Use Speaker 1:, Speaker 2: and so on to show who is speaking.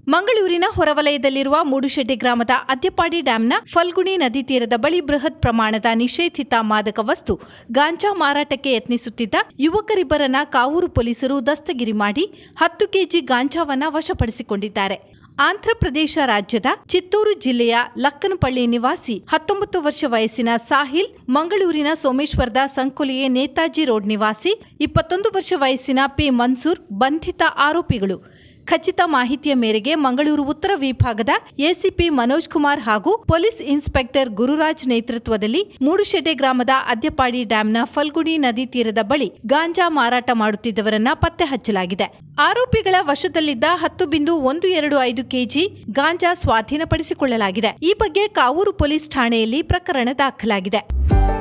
Speaker 1: ಮಂಗಳೂರಿನ ಹೊರವಲಯದಲ್ಲಿರುವ ಮೂಡುಶೆಡ್ಡೆ ಗ್ರಾಮದ ಅದ್ಯಪಾಡಿ ಡ್ಯಾಂನ ಫಲ್ಗುಣಿ ನದಿ ತೀರದ ಬಳಿ ಬೃಹತ್ ಪ್ರಮಾಣದ ನಿಷೇಧಿತ ಮಾದಕ ವಸ್ತು ಗಾಂಜಾ ಮಾರಾಟಕ್ಕೆ ಯತ್ನಿಸುತ್ತಿದ್ದ ಯುವಕರಿಬ್ಬರನ್ನ ಕಾವೂರು ಪೊಲೀಸರು ದಸ್ತಗಿರಿ ಮಾಡಿ ಹತ್ತು ಕೆಜಿ ಗಾಂಜಾವನ್ನ ವಶಪಡಿಸಿಕೊಂಡಿದ್ದಾರೆ ಆಂಧ್ರಪ್ರದೇಶ ರಾಜ್ಯದ ಚಿತ್ತೂರು ಜಿಲ್ಲೆಯ ಲಕ್ಕನಪಳ್ಳಿ ನಿವಾಸಿ ಹತ್ತೊಂಬತ್ತು ವರ್ಷ ವಯಸ್ಸಿನ ಸಾಹಿಲ್ ಮಂಗಳೂರಿನ ಸೋಮೇಶ್ವರದ ಸಂಕೊಲಿಯೆ ನೇತಾಜಿ ರೋಡ್ ನಿವಾಸಿ ಇಪ್ಪತ್ತೊಂದು ವರ್ಷ ವಯಸ್ಸಿನ ಪಿ ಮನ್ಸೂರ್ ಬಂಧಿತ ಆರೋಪಿಗಳು ಖಚಿತ ಮಾಹಿತಿಯ ಮೇರೆಗೆ ಮಂಗಳೂರು ಉತ್ತರ ವಿಭಾಗದ ಎಸಿಪಿ ಮನೋಜ್ ಕುಮಾರ್ ಹಾಗೂ ಪೊಲೀಸ್ ಇನ್ಸ್ಪೆಕ್ಟರ್ ಗುರುರಾಜ್ ನೇತೃತ್ವದಲ್ಲಿ ಮೂಡುಶೆಡ್ಡೆ ಗ್ರಾಮದ ಅದ್ಯಪಾಡಿ ಡ್ಯಾಂನ ಫಲ್ಗುಣಿ ನದಿ ತೀರದ ಬಳಿ ಗಾಂಜಾ ಮಾರಾಟ ಮಾಡುತ್ತಿದ್ದವರನ್ನ ಪತ್ತೆ ಹಚ್ಚಲಾಗಿದೆ ಆರೋಪಿಗಳ ವಶದಲ್ಲಿದ್ದ ಹತ್ತು ಬಿಂದು ಒಂದು ಎರಡು ಐದು ಕೆಜಿ ಗಾಂಜಾ ಸ್ವಾಧೀನಪಡಿಸಿಕೊಳ್ಳಲಾಗಿದೆ ಈ ಬಗ್ಗೆ ಕಾವೂರು ಪೊಲೀಸ್ ಠಾಣೆಯಲ್ಲಿ ಪ್ರಕರಣ ದಾಖಲಾಗಿದೆ